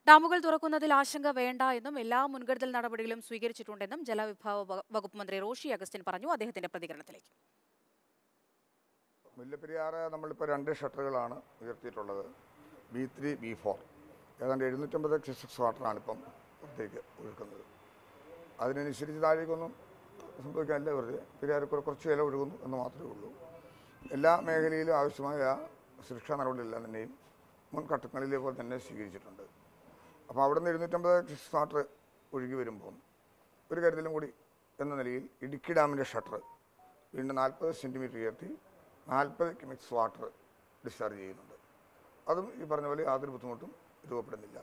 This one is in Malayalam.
ഡാമുകൾ തുറക്കുന്നതിൽ ആശങ്ക വേണ്ട എന്നും എല്ലാ മുൻകരുതൽ നടപടികളും സ്വീകരിച്ചിട്ടുണ്ടെന്നും ജലവിഭവ വ- വകുപ്പ് മന്ത്രി റോഷി അഗസ്റ്റിൻ പറഞ്ഞു അദ്ദേഹത്തിന്റെ പ്രതികരണത്തിലേക്ക് മുല്ലപ്പെരിയാറ് നമ്മളിപ്പോൾ രണ്ട് ഷട്ടറുകളാണ് ഉയർത്തിയിട്ടുള്ളത് ബി ത്രീ ബി ഫോർ ഏതാണ്ട് എഴുന്നൂറ്റമ്പത് ക്യൂസെക്സ് വാട്ടറാണ് ഇപ്പം പുറത്തേക്ക് ഒഴുക്കുന്നത് അതിനനുസരിച്ച് താഴേക്കൊന്നും സംഭവിക്കാനില്ല വെറുതെ പെരിയാറ് കുറെ- കുറച്ച് വില ഒഴുകുന്നു എന്ന് മാത്രമേ ഉള്ളൂ എല്ലാ മേഖലയിലും ആവശ്യമായ സുരക്ഷാ നടപടികളെല്ലാം തന്നെയും മുൻഘട്ടങ്ങളിലെ പോലെ തന്നെ സ്വീകരിച്ചിട്ടുണ്ട് അപ്പോൾ അവിടെ നിന്ന് എഴുന്നൂറ്റമ്പത് ക്യൂസെക്സ് വാട്ടർ ഒഴുകി വരുമ്പോൾ ഒരു കരുതലും കൂടി എന്ന നിലയിൽ ഇടുക്കി ഡാമിൻ്റെ ഷട്ടർ വീണ്ടും നാൽപ്പത് സെൻറ്റിമീറ്റർ ഉയർത്തി നാൽപ്പത് ക്യൂമിക്സ് വാട്ടർ ഡിസ്ചാർജ് ചെയ്യുന്നുണ്ട് അതും ഈ പറഞ്ഞ പോലെ യാതൊരു ബുദ്ധിമുട്ടും രൂപപ്പെടുന്നില്ല